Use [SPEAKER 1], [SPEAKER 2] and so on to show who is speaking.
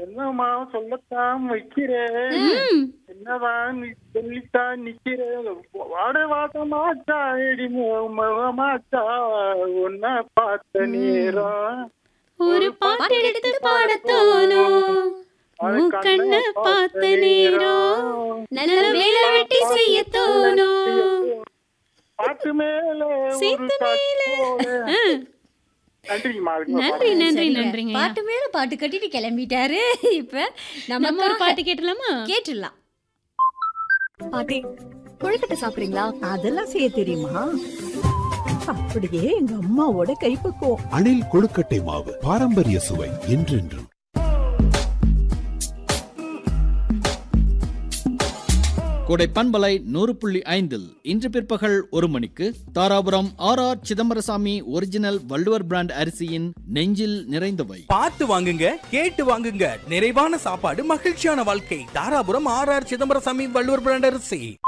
[SPEAKER 1] என்னம்மா சொல்லத்தான் வைக்கிறேன் என்னதான் நீ சொல்லித்தான் நிக்கிறேன் வாட வாசமாச்சா எடி முகமாச்சா உன்னை பார்த்த நேரம்
[SPEAKER 2] ஒரு பாட்டு எடுத்து பாடத்தோணும் உன் கண்ண பார்த்த நேரம் நல்ல வேலை வெட்டி செய்ய தோணும்
[SPEAKER 1] பாட்டு மேல ஒரு
[SPEAKER 2] சீத்து
[SPEAKER 1] காட்சி
[SPEAKER 2] மேல.
[SPEAKER 1] போல.
[SPEAKER 2] ஆ,
[SPEAKER 1] நன்றிங்கம்மா அதுக்கு
[SPEAKER 2] நன்றி நன்றி
[SPEAKER 3] சரிங்க.
[SPEAKER 2] நன்றிங்க
[SPEAKER 3] பாட்டு மேல பாட்டு கட்டிட்டு கிளம்பிட்டாரு இப்ப
[SPEAKER 2] நம்ம ஒரு
[SPEAKER 3] நம்ம
[SPEAKER 2] பாட்டு கேட்டலாமா
[SPEAKER 3] கேட்டுடலாம்
[SPEAKER 4] பாட்டி கொழுக்கட்டை சாப்பிடுறீங்களா
[SPEAKER 5] அதெல்லாம் செய்ய தெரியுமா அப்படியே எங்க அம்மாவோட கைப்பக்குவம்
[SPEAKER 6] அணில் கொழுக்கட்டை மாவு பாரம்பரிய சுவை என்றென்றும்
[SPEAKER 7] கோடை பண்பலை நூறு புள்ளி ஐந்தில் இன்று பிற்பகல் ஒரு மணிக்கு Dharapuram R R Chidambarasamy original Valluvar brand அரிசியின் நெஞ்சில் நிறைந்தவை
[SPEAKER 8] பார்த்து வாங்குங்க கேட்டு வாங்குங்க நிறைவான சாப்பாடு மகிழ்ச்சியான வாழ்க்கை Dharapuram R R Chidambarasamy Valluvar brand அரிசி